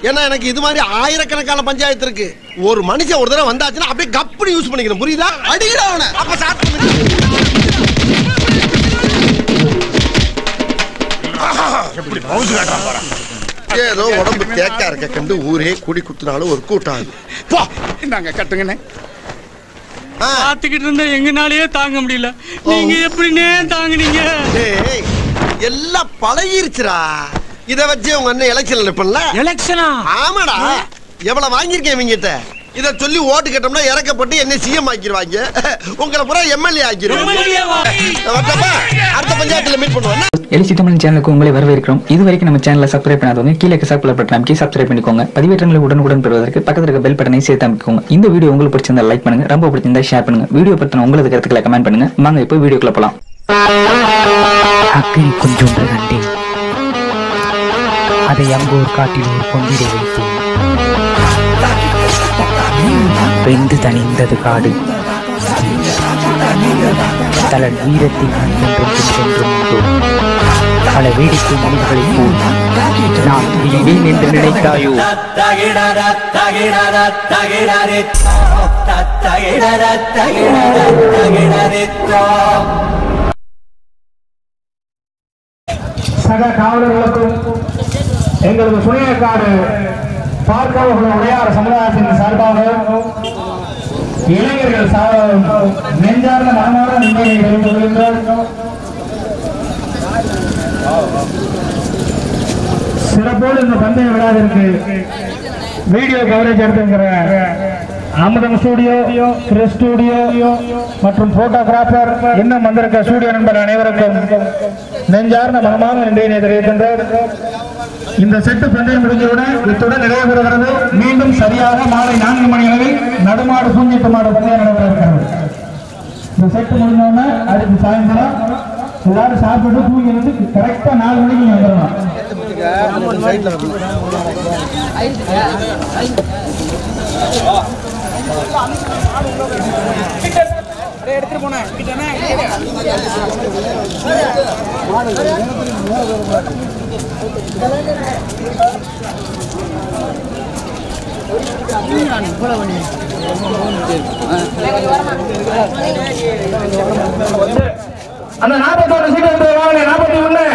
ஏன்னா எனக்கு இது மாதிரி ஆயிரக்கணக்கான பஞ்சாயத்து இருக்கு ஒரு மனுஷன் ஒரு தடவை வந்தாச்சுன்னா அப்படியே கப்புனு யூஸ் பண்ணிக்கணும் புரியுதா அடிக்கடா அவனை அப்ப ஸ்டார்ட் பண்ணு எப்படி பவுசு காட்டுறான் பாரு ஏதோ உடம்பு தேக்கா இருக்க கண்டு ஊரே கூடி குத்துனாலும் ஒரு கூட்டம் அது. போ இந்தாங்க கட்டுங்கண்ணே ஆ, பாத்துக்கிட்டு இருந்தா எங்கனாலயே தாங்க முடியல நீங்க எப்படின்னே தாங்குனீங்க டேய், எல்லாம் பழகிருச்சுடா இத வச்சு உங்க அண்ணன் எலெக்ஷன்ல நிப்பல எலெக்ஷனா ஆமாடா எவ்வளவு வாங்கியிருக்கேன் இவங்கிட்ட இத சொல்லி ஓட்டு கேட்டோம்னா இறக்கப்பட்டு என்ன சிஎம் ஆக்கிடுவாங்க உங்களை பூரா எம்எல்ஏ ஆக்கிடுவாங்க வரட்டப்பா? அடுத்த பஞ்சாயத்துல மீட் பண்ணுவோம் எலிசி தமிழ் சேனலுக்கு உங்களை வரவேற்கிறோம் இது வரைக்கும் நம்ம சேனலை சப்ஸ்கிரைப் பண்ணாதவங்க கீழே சப்ஸ்கிரைப் பட்டன் அமைக்கி சப்ஸ்கிரைப் பண்ணிக்கோங்க பதிவேற்றங்களை உடனுக்குடன் பெறுவதற்கு பக்கத்தில் இருக்க பெல் பட்டனை சேர்த்து அமைக்கோங்க இந்த வீடியோ உங்களுக்கு பிடிச்சிருந்தா லைக் பண்ணுங்க ரொம்ப பிடிச்சிருந்தா ஷேர் பண்ணுங்க வீடியோ பத்தின உங்களது கருத்துக்களை கமெண்ட் பண்ணுங்க வாங்க இப்போ வீடியோக்குள்ள போலாம் அக்கறை கொஞ்சொன்று கண்டேன் அதை அங்கோர் காட்டில் ஒரு பொங்கிட வைத்தேன் வெந்து தணிந்தது காடு தலன் வீரத்தின் என்றும் சென்றும் உண்டோ பல வேடிக்கை மனிதர்களைப் போல் நான் துணிவேன் என்று நினைத்தாயோ சக காவலர்களுக்கும் எங்களது சுனையக்காடு பார்க்கவர்கள் உடையார் சமுதாயத்தின் சார்பாக இளைஞர்கள் சா- நெஞ்சார்ந்த மனமான நன்மையை தெரிவித்துக் கொள்கின்றோம் சிறப்போடு இந்த பந்தய விழாவிற்கு வீடியோ கவரேஜ் எடுத்துங்கிற அமுதம் ஸ்டூடியோ கிறிஸ் ஸ்டூடியோ மற்றும் போட்டோகிராஃபர் இன்னும் வந்திருக்க ஸ்டூடியோ நண்பர் அனைவருக்கும் நெஞ்சார்ந்த மனமாக நன்றியினை தெரிவிக்கின்றோம் இந்த செட்டு பந்தயம் முடிஞ்சவுடன் இத்துடன் நிறைவு பெறுகிறது மீண்டும் சரியாக மாலை நான்கு மணி அளவில் நடுமாடு பூஞ்சிட்டு மாடு பந்தயம் நடைபெற இருக்கிறது இந்த செட்டு முடிஞ்சோடனே அடுத்து சாயந்தரம் எல்லாரும் சாப்பிட்டு தூங்கி இருந்து கரெக்டா நாலு மணிக்கு இங்க வந்துடலாம் அந்த நாற்பத்தோரு சீட்டு எடுத்து வாங்க நாற்பத்தி ஒண்ணு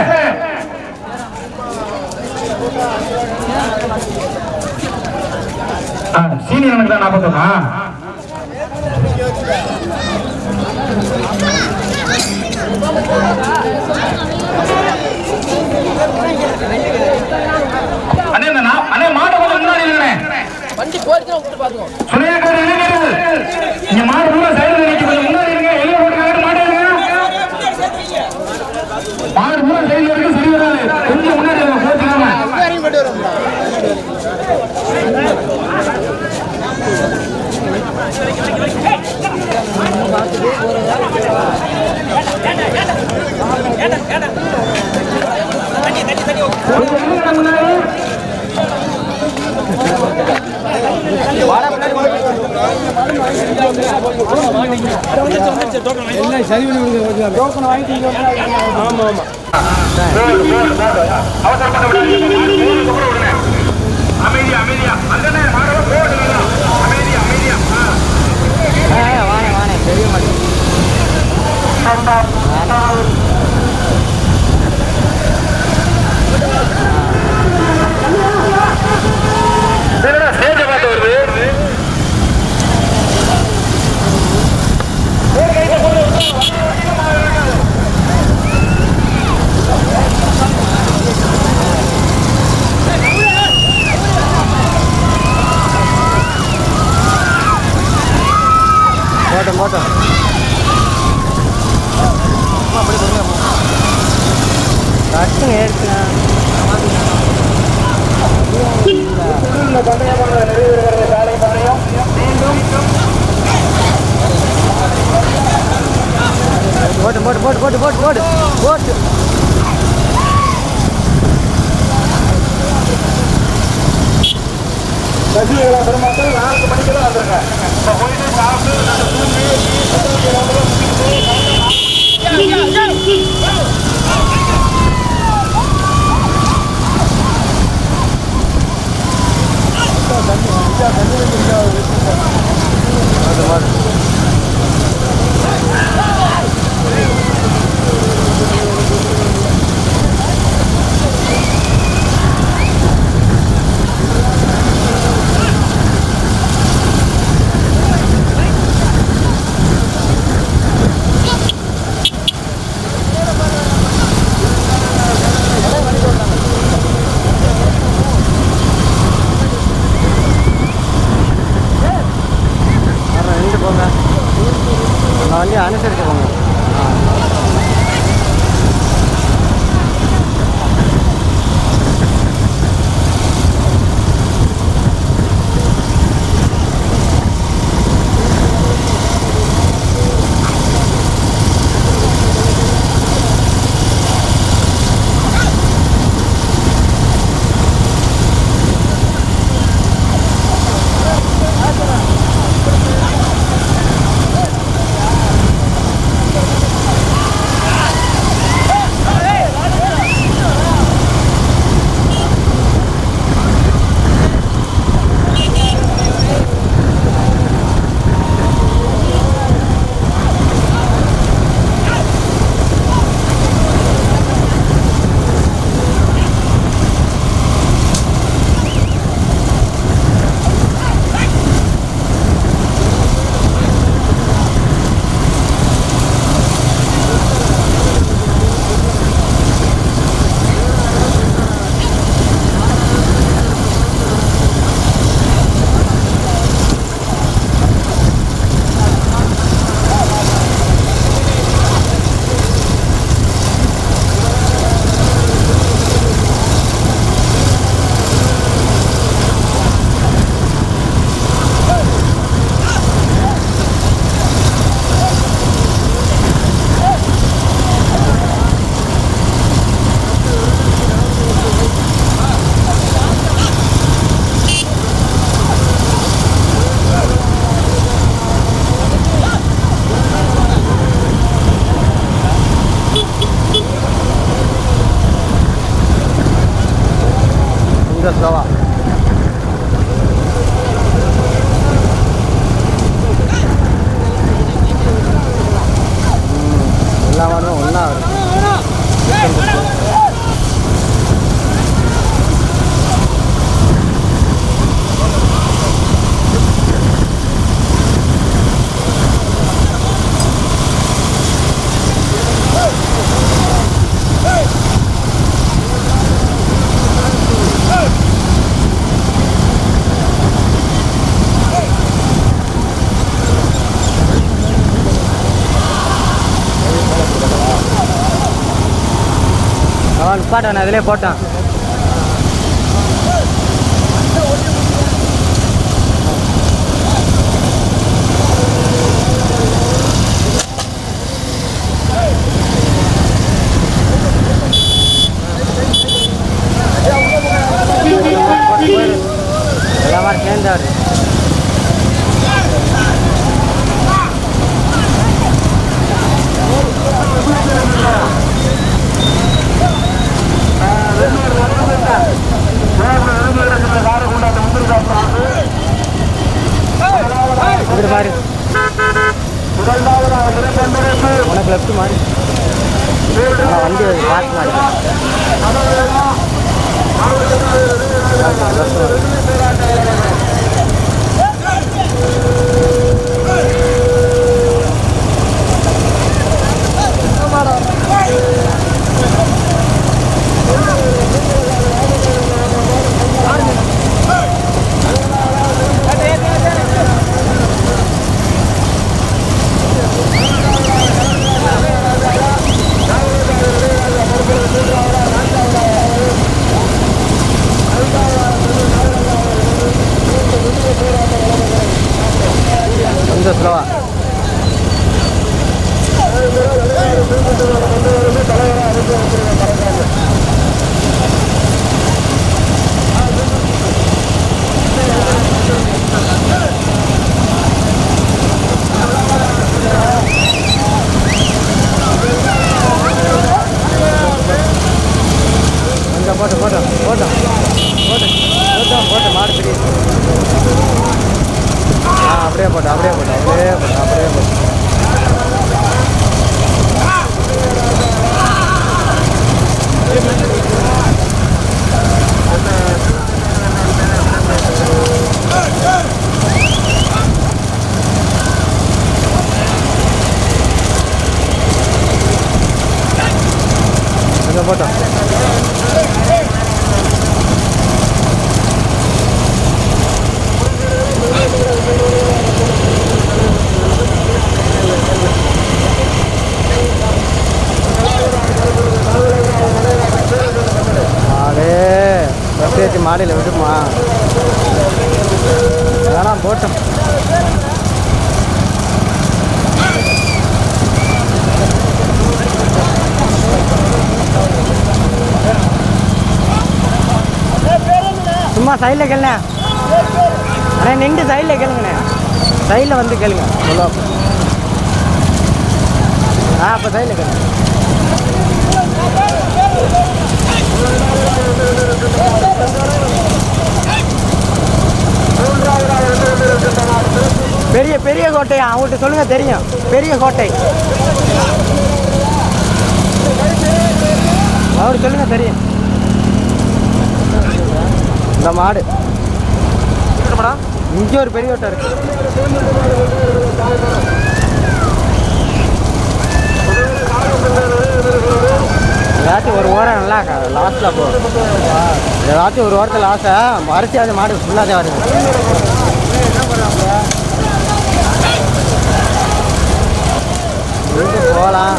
சீனியர் எனக்கு தான் நாற்பத்தொன்னா அண்ணே இந்த நா- அண்ணே மாட்டை கொஞ்சம் முன்னாடி இருங்கண்ணே சுனையக்கார இளைஞர்கள் இங்க மாடு பூரா சைடுல நிக்க கொஞ்சம் முன்னாடி இருங்க வெளியே போட்டு மாடு இருங்க மாடு பூரா சைடுல இருக்கு சரி வராது கொஞ்சம் முன்னாடி இருங்க போச்சுக்காம கொஞ்சம் இருங்க முன்னாடி அமைதியா அமைதியா அந்த மாடவ போடுங்க அமைதியா அமைதியா ஸ்டேஜ் பார்த்து வருது இந்த பந்தயமாக நிறைவேறுகிறது காலை பந்தயம் மீண்டும் போட்டு போட்டு போட்டு போட்டு போட்டு போட்டு போட்டு ரசிகர்களா பெருமக்கள் நான்கு மணிக்கு தான் வந்துருங்க இப்போ போயிட்டு சாப்பிட்டு நல்லா தூங்கி வண்டி அனுசரிச்சு போங்க கொஞ்சம் ஸ்லோவா எல்லா வாரமும் ஒன்றா வருது அவன் நிப்பாட்டான் அதிலே போட்டான் எல்லா மாதிரி சேர்ந்தாரு வந்துரு பாரு உனக்கு லெஃப்ட் மாதிரி ஆனா வண்டி பார்த்து மாதிரி கொஞ்சம் ஸ்லோவா கொஞ்சம் போட்டு போட்டோம் போட்டோம் போட்டு போட்டோம் போட்டு மாடு தெரியுது ஆ அப்படியே போட்டு அப்படியே போட்டு அப்படியே போட்டு அப்படியே போட்டு அங்கே போட்டோம் மாடு பஸ் ஏற்றி மாடியில் விட்டுமா வேணாம் போட்டோம் சும்மா சைடில் கேளுண்ணே அண்ணே நின்று சைடில் கேளுங்கண்ணே சைடில் வந்து கேளுங்க சொல்லுவா ஆ அப்போ சைடில் கேளுங்க பெரிய பெரிய கோட்டையா அவங்கள்ட்ட சொல்லுங்க தெரியும் பெரிய கோட்டை அவர் சொல்லுங்க தெரியும் இந்த மாடு இங்கே ஒரு பெரிய கோட்டை இருக்கு ஏதாச்சும் ஒரு ஓரம் நல்லா லாஸ்ட்டில் போ ஏதாச்சும் ஒரு ஓரத்தில் லாஸ்ட்டாக அரிசி அந்த மாடு ஃபுல்லாக தான் வருது வீட்டுக்கு போகலாம்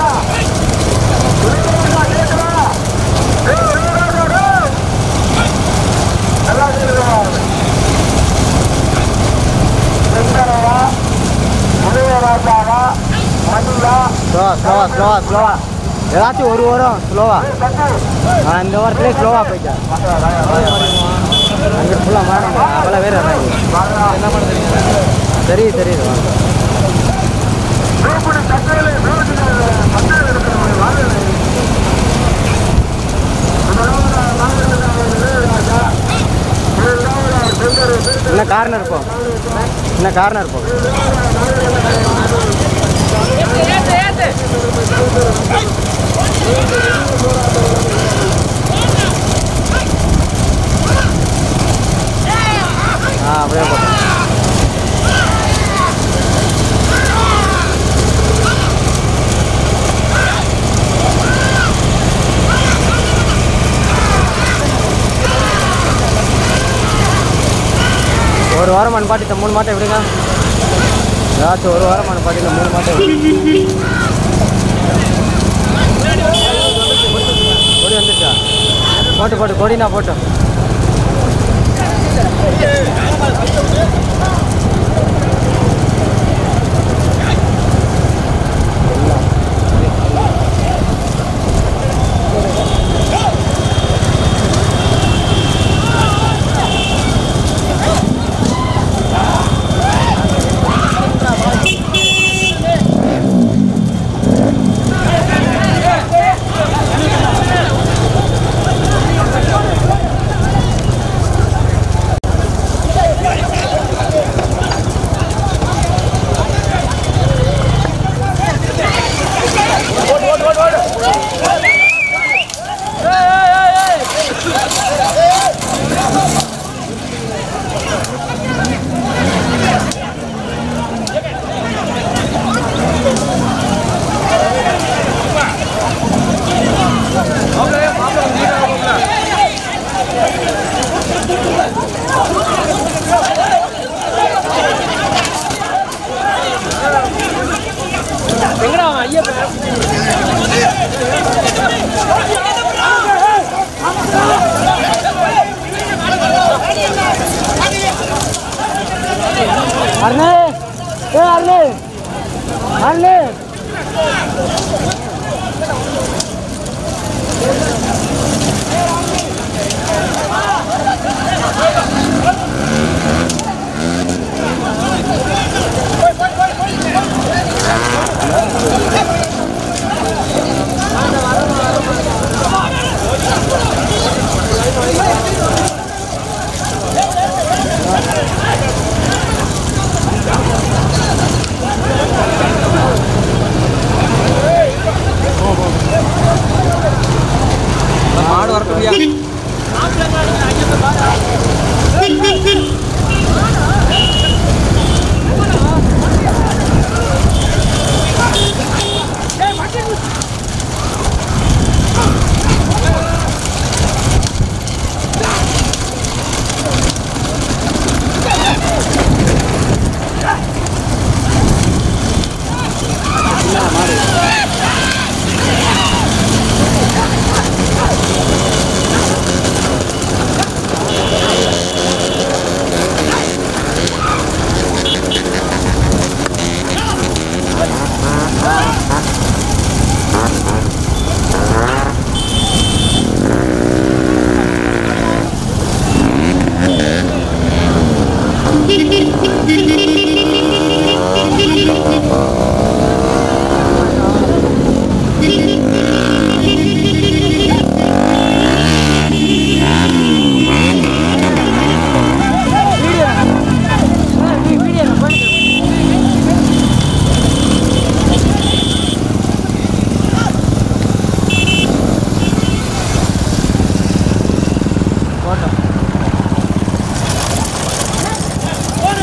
ஸ்லோவா ஸ்லோவா ஸ்லோவா ஸ்லோவா ஏதாச்சும் ஒரு ஓரம் ஸ்லோவா நான் இந்த ஓரத்துலேயே ஸ்லோவாக போயிட்டேன் அங்கே ஃபுல்லாக மாறணும் அவ்வளோ பேர் வர்றாங்க என்ன பண்ணுறீங்க தெரியுது தெரியுது வாங்க. என்ன கார்னர் போ என்ன கார்னர் போ ஆ அப்படியே போ ஒரு வாரம் அனுப்பாட்டி மூணு மாட்டை விடுங்க ஏதாச்சும் ஒரு வாரம் அனுப்பாட்டி மூணு மாட்டை விடுங்க. கொடி வந்துருச்சா போட்டு போட்டு கொடினா போட்டு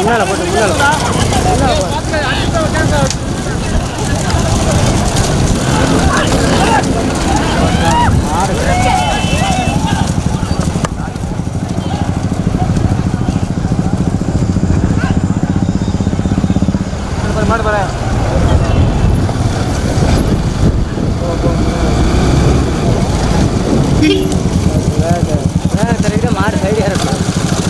முன்னால போட்டு முன்னால மாடு பாரு தெரியுது மாடு சைடு இறக்கும்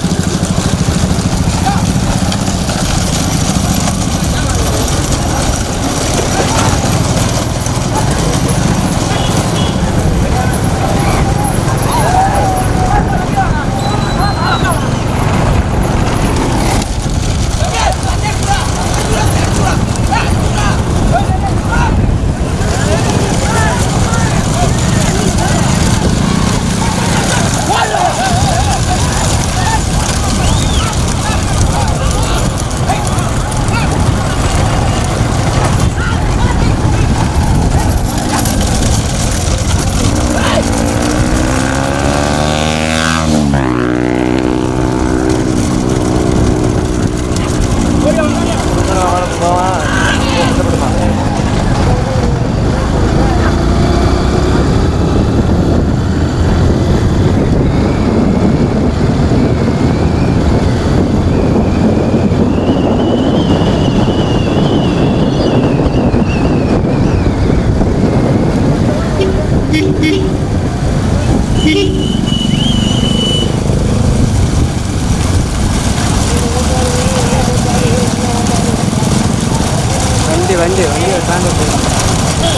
வண்டி வண்டி வண்டி தாங்க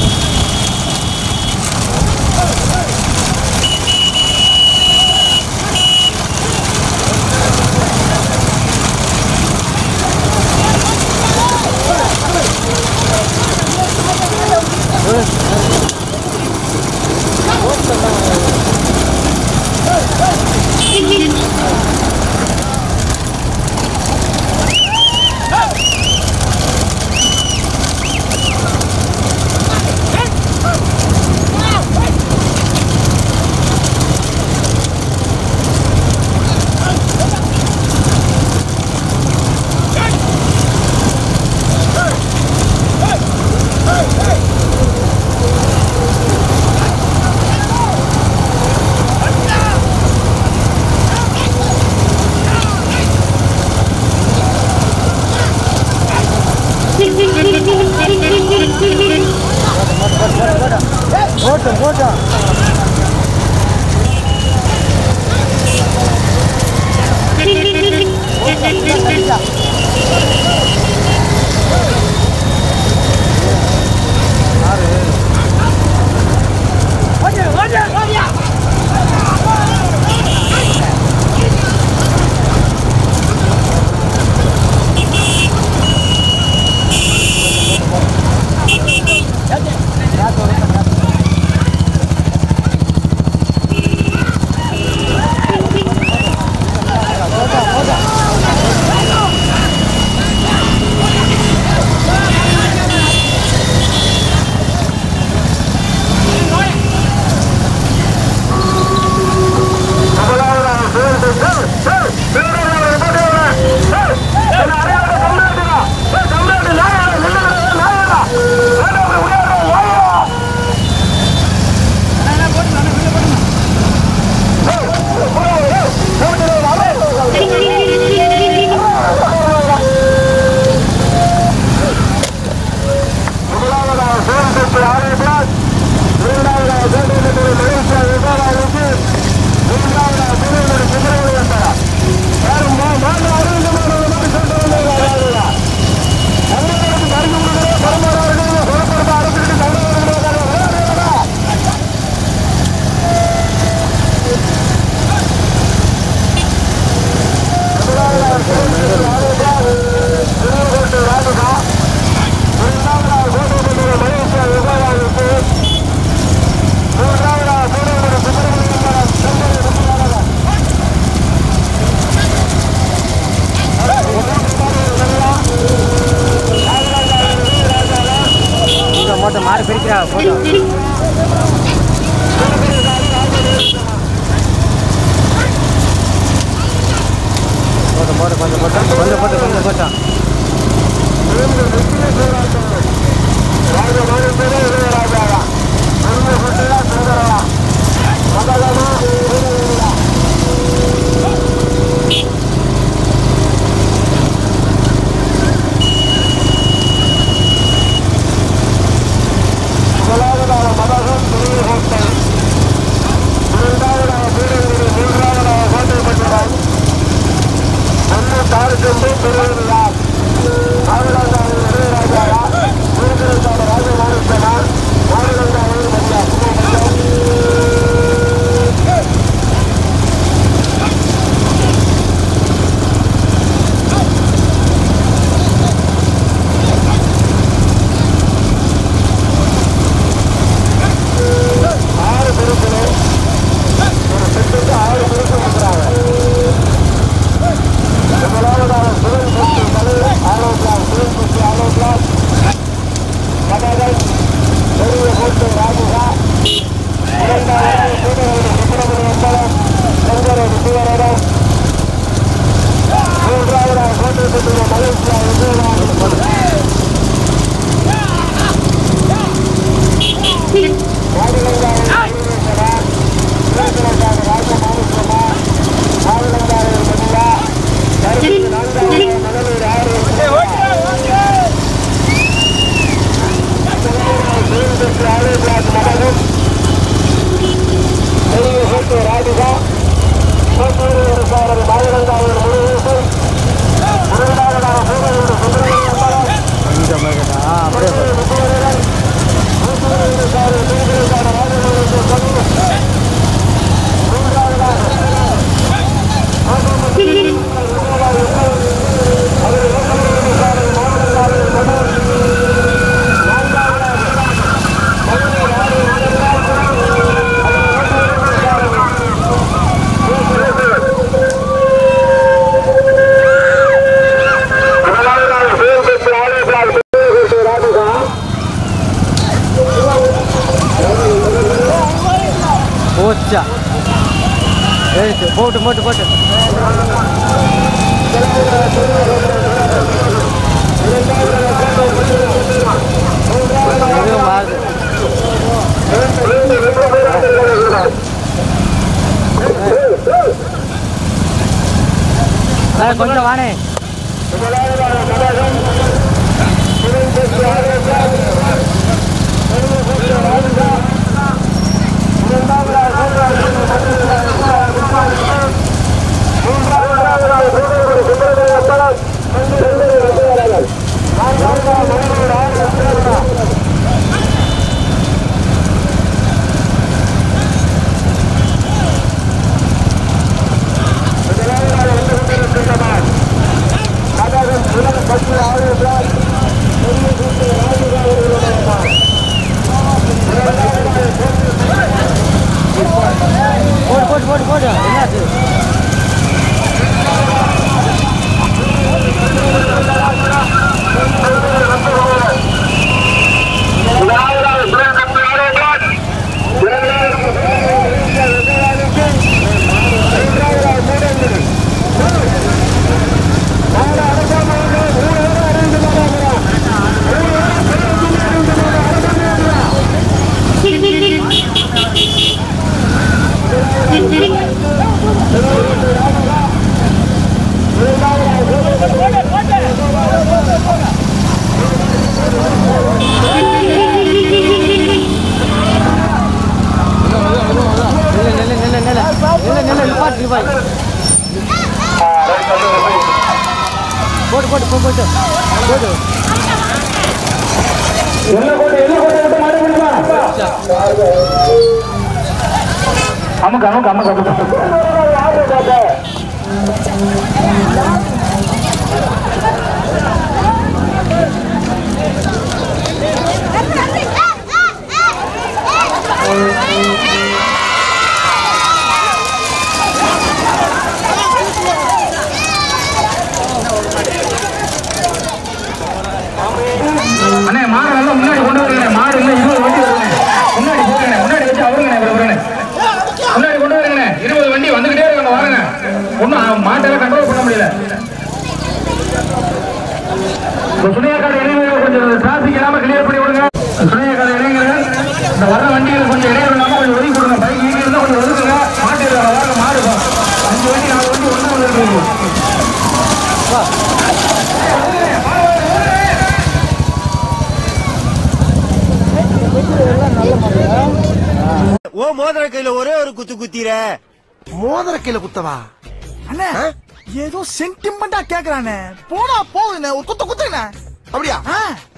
போட்டோம் போட்டோம் போட்டோ மாடு பிரிக்கிறா போட்டோ போட்டோ போட்டு போட்டு கொஞ்சம் போட்டு கொஞ்சம் போட்டு கொஞ்சம் போட்டான் கொஞ்சம் போய்கிட்டா ஆ அப்படியே போடு. போச்சா எழுத்து போட்டு போட்டு போட்டு எதுவும் மாறுது அண்ணா, கொஞ்சம் வானே போடு போட்டு போட்டு போடு என்னாச்சு நில்லு நில்லு நில்லு நில்லு நில்லு நில்லு நிப்பாட்டு பாய் போட்டு போட்டு போ போட்டு போட்டு அமுக்கு அமுக்கு அமுக்கு அமுக்கு அண்ணே மாடு நல்லா முன்னாடி கொண்டு வருங்க மாடு இல்லை இருபது வண்டி வருங்க முன்னாடி போடுங்க முன்னாடி வச்சு அவருங்க இவ்வளவு வருங்க முன்னாடி கொண்டு வருங்க இருபது வண்டி வந்துகிட்டே இருக்காங்க வாருங்க ஒன்றும் மாட்டெல்லாம் கண்ட்ரோல் பண்ண முடியல மட்டும் கிளியர் பண்ணி விடுங்க சுனையக்கார இளைஞர்கள் இந்த வர வண்டிகள் கொஞ்சம் இடையில இல்லாம கொஞ்சம் ஒதுக்கி கொடுங்க பைக் இங்க இருந்தா கொஞ்சம் ஒதுக்குங்க மாட்டு வாங்க மாடுப்பா அஞ்சு வண்டி நாலு வண்டி ஒண்ணா வந்துருக்கு ஓ மோதிர கையில ஒரே ஒரு குத்து குத்திர மோதிர கையில குத்தவா அண்ணே ஏதோ சென்டிமெண்டா கேக்குறானே போனா போகுதுண்ணே ஒரு குத்த குத்துங்கண்ணே அப்படியா ஆ